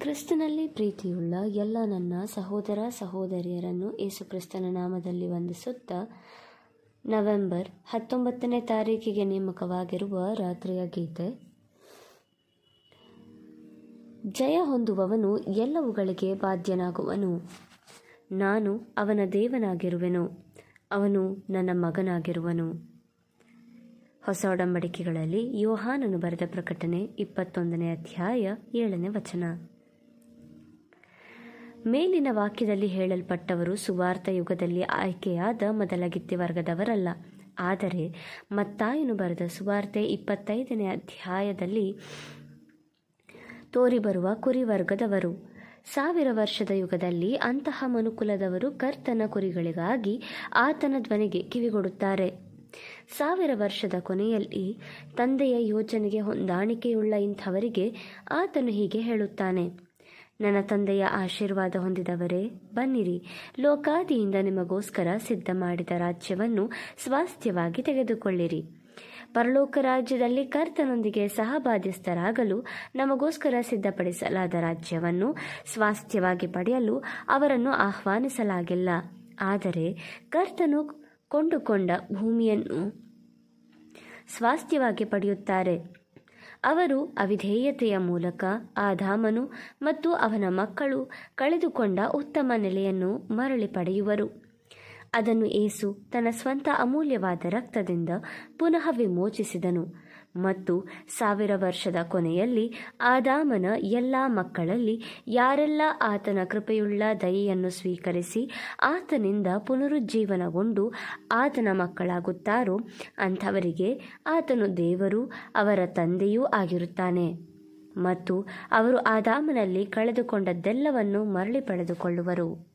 ಕ್ರಿಸ್ತನಲ್ಲಿ ಪ್ರೀತಿಯುಳ್ಳ ಎಲ್ಲ ನನ್ನ ಸಹೋದರ ಸಹೋದರಿಯರನ್ನು ಯೇಸು ಕ್ರಿಸ್ತನ ನಾಮದಲ್ಲಿ ವಂದಿಸುತ್ತಾ ನವೆಂಬರ್ ಹತ್ತೊಂಬತ್ತನೇ ತಾರೀಕಿಗೆ ನೇಮಕವಾಗಿರುವ ರಾತ್ರಿಯ ಗೀತೆ ಜಯ ಹೊಂದುವವನು ಎಲ್ಲವುಗಳಿಗೆ ಬಾಧ್ಯನಾಗುವನು ನಾನು ಅವನ ದೇವನಾಗಿರುವೆನು ಅವನು ನನ್ನ ಮಗನಾಗಿರುವನು ಹೊಸ ಒಡಂಬಡಿಕೆಗಳಲ್ಲಿ ಯೋಹಾನನು ಬರೆದ ಪ್ರಕಟಣೆ ಇಪ್ಪತ್ತೊಂದನೇ ಅಧ್ಯಾಯ ಏಳನೇ ವಚನ ಮೇಲಿನ ವಾಕ್ಯದಲ್ಲಿ ಹೇಳಲ್ಪಟ್ಟವರು ಸುವಾರ್ಥ ಯುಗದಲ್ಲಿ ಆಯ್ಕೆಯಾದ ಮೊದಲಗಿತ್ತಿ ವರ್ಗದವರಲ್ಲ ಆದರೆ ಮತ್ತಾಯನು ಬರೆದ ಸುವಾರ್ತೆ ಇಪ್ಪತ್ತೈದನೇ ಅಧ್ಯಾಯದಲ್ಲಿ ತೋರಿಬರುವ ಕುರಿವರ್ಗದವರು ಸಾವಿರ ವರ್ಷದ ಯುಗದಲ್ಲಿ ಅಂತಹ ಮನುಕುಲದವರು ಕರ್ತನ ಕುರಿಗಳಿಗಾಗಿ ಆತನ ಧ್ವನಿಗೆ ಕಿವಿಗೊಡುತ್ತಾರೆ ಸಾವಿರ ವರ್ಷದ ಕೊನೆಯಲ್ಲಿ ತಂದೆಯ ಯೋಚನೆಗೆ ಹೊಂದಾಣಿಕೆಯುಳ್ಳ ಇಂಥವರಿಗೆ ಆತನು ಹೀಗೆ ಹೇಳುತ್ತಾನೆ ನನ್ನ ತಂದೆಯ ಆಶೀರ್ವಾದ ಹೊಂದಿದವರೇ ಬನ್ನಿರಿ ಲೋಕಾದಿಯಿಂದ ನಿಮಗೋಸ್ಕರ ಸಿದ್ಧ ಮಾಡಿದ ರಾಜ್ಯವನ್ನು ಸ್ವಾಸ್ಥ್ಯವಾಗಿ ತೆಗೆದುಕೊಳ್ಳಿರಿ ಪರಲೋಕ ರಾಜ್ಯದಲ್ಲಿ ಕರ್ತನೊಂದಿಗೆ ಸಹಬಾಧ್ಯಸ್ಥರಾಗಲು ನಮಗೋಸ್ಕರ ಸಿದ್ಧಪಡಿಸಲಾದ ರಾಜ್ಯವನ್ನು ಸ್ವಾಸ್ಥ್ಯವಾಗಿ ಪಡೆಯಲು ಅವರನ್ನು ಆಹ್ವಾನಿಸಲಾಗಿಲ್ಲ ಆದರೆ ಕರ್ತನು ಕೊಂಡುಕೊಂಡ ಭೂಮಿಯನ್ನು ಸ್ವಾಸ್ಥ್ಯವಾಗಿ ಪಡೆಯುತ್ತಾರೆ ಅವರು ಅವಿಧೇಯತೆಯ ಮೂಲಕ ಆದಾಮನು ಮತ್ತು ಅವನ ಮಕ್ಕಳು ಕಳೆದುಕೊಂಡ ಉತ್ತಮ ನೆಲೆಯನ್ನು ಮರಳಿ ಪಡೆಯುವರು ಅದನ್ನು ಏಸು ತನ್ನ ಸ್ವಂತ ಅಮೂಲ್ಯವಾದ ರಕ್ತದಿಂದ ಪುನಃ ವಿಮೋಚಿಸಿದನು ಮತ್ತು ಸಾವಿರ ವರ್ಷದ ಕೊನೆಯಲ್ಲಿ ಆದಾಮನ ಎಲ್ಲ ಮಕ್ಕಳಲ್ಲಿ ಯಾರೆಲ್ಲ ಆತನ ಕೃಪೆಯುಳ್ಳ ದಯೆಯನ್ನು ಸ್ವೀಕರಿಸಿ ಆತನಿಂದ ಪುನರುಜ್ಜೀವನಗೊಂಡು ಆತನ ಮಕ್ಕಳಾಗುತ್ತಾರೋ ಅಂಥವರಿಗೆ ಆತನು ದೇವರು ಅವರ ತಂದೆಯೂ ಆಗಿರುತ್ತಾನೆ ಮತ್ತು ಅವರು ಆದಾಮನಲ್ಲಿ ಕಳೆದುಕೊಂಡದ್ದೆಲ್ಲವನ್ನು ಮರಳಿ ಪಡೆದುಕೊಳ್ಳುವರು